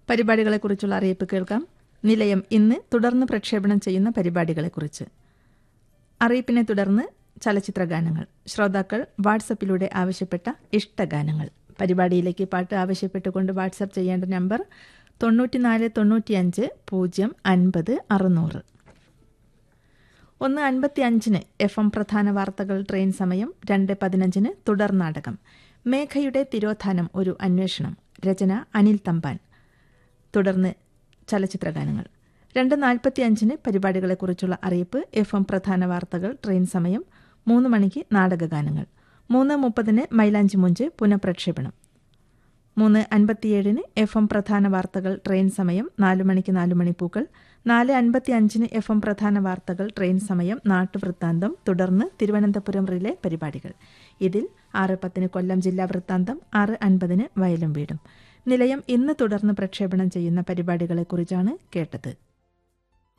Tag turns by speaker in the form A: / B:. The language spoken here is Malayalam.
A: പരിപാടികളെക്കുറിച്ചുള്ള അറിയിപ്പ് കേൾക്കാം നിലയം ഇന്ന് തുടർന്ന് പ്രക്ഷേപണം ചെയ്യുന്ന പരിപാടികളെക്കുറിച്ച് അറിയിപ്പിനെ തുടർന്ന് ചലച്ചിത്ര ഗാനങ്ങൾ ശ്രോതാക്കൾ വാട്സപ്പിലൂടെ ആവശ്യപ്പെട്ട ഇഷ്ടഗാനങ്ങൾ പരിപാടിയിലേക്ക് പാട്ട് ആവശ്യപ്പെട്ടുകൊണ്ട് വാട്സപ്പ് ചെയ്യേണ്ട നമ്പർ തൊണ്ണൂറ്റിനാല് തൊണ്ണൂറ്റിയഞ്ച് പൂജ്യം അൻപത് അറുന്നൂറ് ഒന്ന് അൻപത്തി അഞ്ചിന് എഫ് എം പ്രധാന വാർത്തകൾ ട്രെയിൻ സമയം രണ്ട് പതിനഞ്ചിന് തുടർ നാടകം മേഘയുടെ തിരോധാനം ഒരു അന്വേഷണം രചന അനിൽ തമ്പാൻ തുടർന്ന് ചലച്ചിത്ര ഗാനങ്ങൾ രണ്ട് നാൽപ്പത്തി അഞ്ചിന് പരിപാടികളെക്കുറിച്ചുള്ള അറിയിപ്പ് എഫ് എം പ്രധാന വാർത്തകൾ ട്രെയിൻ സമയം മൂന്ന് മണിക്ക് നാടകഗാനങ്ങൾ മൂന്ന് മുപ്പതിന് മൈലാഞ്ചി മുഞ്ച് പുനഃപ്രക്ഷേപണം മൂന്ന് അൻപത്തിയേഴിന് എഫ് എം പ്രധാന വാർത്തകൾ ട്രെയിൻ സമയം നാലു മണിക്ക് നാലു മണിപ്പൂക്കൾ നാല് അൻപത്തി അഞ്ചിന് എഫ് എം പ്രധാന വാർത്തകൾ ട്രെയിൻ സമയം നാട്ടുവൃത്താന്തം തുടർന്ന് തിരുവനന്തപുരം റിലെ പരിപാടികൾ ഇതിൽ ആറ് പത്തിന് കൊല്ലം ജില്ലാ വൃത്താന്തം ആറ് അൻപതിന് വയലും വീടും നിലയം ഇന്ന് തുടർന്ന് പ്രക്ഷേപണം ചെയ്യുന്ന പരിപാടികളെക്കുറിച്ചാണ് കേട്ടത്